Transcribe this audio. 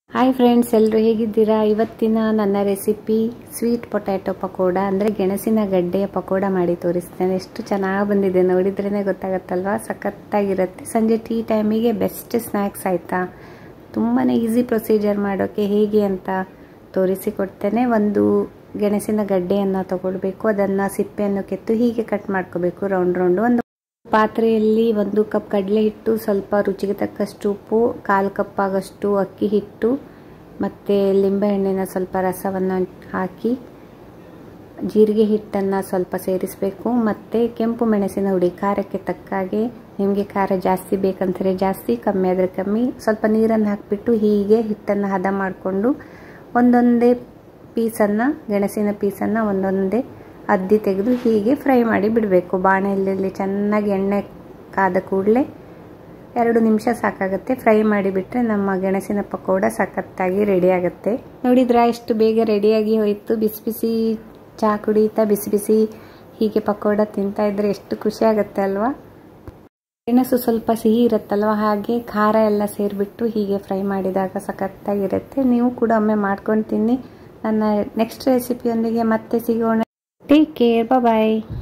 hi friends ಎಲ್ಲರೂ ಹೇಗಿದ್ದೀರಾ ಇವತ್ತಿನ ನನ್ನ ರೆಸಿಪಿ ಸ್ವೀಟ್ ಪೊಟ್ಯಾಟೊ ಪಕೋಡ ಅಂದರೆ ಗೆಣಸಿನ ಗಡ್ಡೆಯ ಪಕೋಡ ಮಾಡಿ ತೋರಿಸ್ತೇನೆ ಎಷ್ಟು ಚೆನ್ನಾಗಿ ಬಂದಿದೆ ನೋಡಿದ್ರೇ ಗೊತ್ತಾಗತ್ತಲ್ವಾ ಸಖತ್ತಾಗಿರುತ್ತೆ ಸಂಜೆ ಟೀ ಟೈಮಿಗೆ ಬೆಸ್ಟ್ ಸ್ನ್ಯಾಕ್ಸ್ ಆಯಿತಾ ತುಂಬಾ ಈಸಿ ಪ್ರೊಸೀಜರ್ ಮಾಡೋಕ್ಕೆ ಹೇಗೆ ಅಂತ ತೋರಿಸಿಕೊಡ್ತೇನೆ ಒಂದು ಗೆಣಸಿನ ಗಡ್ಡೆಯನ್ನು ತಗೊಳ್ಬೇಕು ಅದನ್ನು ಸಿಪ್ಪೆಯನ್ನು ಕೆತ್ತು ಹೀಗೆ ಕಟ್ ಮಾಡ್ಕೋಬೇಕು ರೌಂಡ್ ರೌಂಡು ಒಂದು ಪಾತ್ರೆಯಲ್ಲಿ ಒಂದು ಕಪ್ ಕಡಲೆ ಹಿಟ್ಟು ಸ್ವಲ್ಪ ರುಚಿಗೆ ತಕ್ಕಷ್ಟು ಉಪ್ಪು ಕಾಲು ಕಪ್ ಆಗಷ್ಟು ಅಕ್ಕಿ ಹಿಟ್ಟು ಮತ್ತು ಲಿಂಬೆಹಣ್ಣಿನ ಸ್ವಲ್ಪ ರಸವನ್ನು ಹಾಕಿ ಜೀರಿಗೆ ಹಿಟ್ಟನ್ನು ಸ್ವಲ್ಪ ಸೇರಿಸಬೇಕು ಮತ್ತು ಕೆಂಪು ಮೆಣಸಿನ ಹುಡಿ ಖಾರಕ್ಕೆ ತಕ್ಕಾಗೆ ನಿಮಗೆ ಖಾರ ಜಾಸ್ತಿ ಬೇಕಂದರೆ ಜಾಸ್ತಿ ಕಮ್ಮಿ ಆದರೆ ಕಮ್ಮಿ ಸ್ವಲ್ಪ ನೀರನ್ನು ಹಾಕಿಬಿಟ್ಟು ಹೀಗೆ ಹಿಟ್ಟನ್ನು ಹದ ಮಾಡಿಕೊಂಡು ಒಂದೊಂದೇ ಪೀಸನ್ನು ಗೆಣಸಿನ ಪೀಸನ್ನು ಒಂದೊಂದೇ ಅದ್ದಿ ತೆಗೆದು ಹೀಗೆ ಫ್ರೈ ಮಾಡಿ ಬಿಡಬೇಕು ಬಾಣಲೆಯಲ್ಲಿ ಚೆನ್ನಾಗಿ ಎಣ್ಣೆ ಕಾದ ಕೂಡಲೇ ಎರಡು ನಿಮಿಷ ಸಾಕಾಗುತ್ತೆ ಫ್ರೈ ಮಾಡಿಬಿಟ್ರೆ ನಮ್ಮ ಗೆಣಸಿನ ಪಕೋಡ ಸಖತ್ತಾಗಿ ರೆಡಿ ಆಗುತ್ತೆ ನೋಡಿದ್ರೆ ಎಷ್ಟು ಬೇಗ ರೆಡಿಯಾಗಿ ಹೋಯಿತು ಬಿಸಿ ಬಿಸಿ ಚಹಾ ಕುಡಿಯುತ್ತಾ ಬಿಸಿ ಬಿಸಿ ಹೀಗೆ ಪಕೋಡ ತಿಂತಾ ಇದ್ರೆ ಎಷ್ಟು ಖುಷಿ ಆಗುತ್ತೆ ಅಲ್ವಾ ಗೆಣಸು ಸ್ವಲ್ಪ ಸಿಹಿ ಇರುತ್ತಲ್ವ ಹಾಗೆ ಖಾರ ಎಲ್ಲ ಸೇರಿಬಿಟ್ಟು ಹೀಗೆ ಫ್ರೈ ಮಾಡಿದಾಗ ಸಖತ್ತಾಗಿರುತ್ತೆ ನೀವು ಕೂಡ ಒಮ್ಮೆ ಮಾಡ್ಕೊಂಡು ತಿನ್ನಿ ನನ್ನ ನೆಕ್ಸ್ಟ್ ರೆಸಿಪಿಯೊಂದಿಗೆ ಮತ್ತೆ ಸಿಗೋಣ ಟೇಕ್ ಕೇರ್ ಬಾಯ್